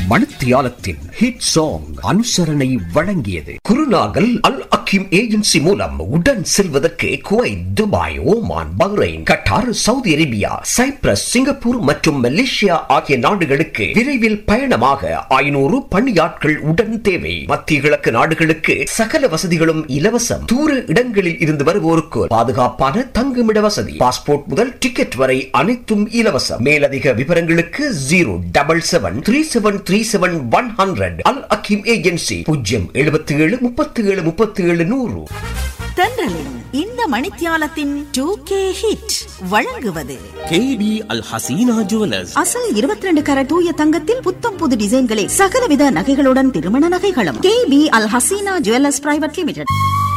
மணித்தியாலத்தின் hit song அனுசரணை வழங்கியது குருநாகல் அல் அக்கிம் agency மூலம் உடன் செல்வதற்கு Kuwait Dubai Oman Bahrain Qatar Saudi Arabia Cyprus Singapore மற்றும் மலேசியா ஆகிய நாடுகளுக்கு விரைவில் பயணமாக ஐநூறு பணியாட்கள் உடன் தேவை மத்திய கிழக்கு நாடுகளுக்கு சகல வசதிகளும் இலவசம் தூர இடங்களில் இருந்து வருவோருக்கு பாதுகாப்பான தங்குமிட வசதி பாஸ்போர்ட் முதல் டிக்கெட் வரை அனைத்தும் இலவசம் மேலதிக விவரங்களுக்கு zero double seven three seven three seven one hundred Al Hakim agency பூஜ்ஜியம் எழுபத்தி ஏழு முப்பத்தி ஏழு முப்பத்தி ஏழு நூறு தென்றலின் இந்த மணித்தியாலத்தின் டூ கே ஹிட் வழங்குவது கேபி அல் ஹசீனா ஜுவல்லர்ஸ் அசல் 22 ரெண்டு கரட் தூய தங்கத்தில் புத்தம் புது டிசைன்களில் சகலவித நகைகளுடன் திருமண நகைகளும் K P Al Hasina jewellers private limited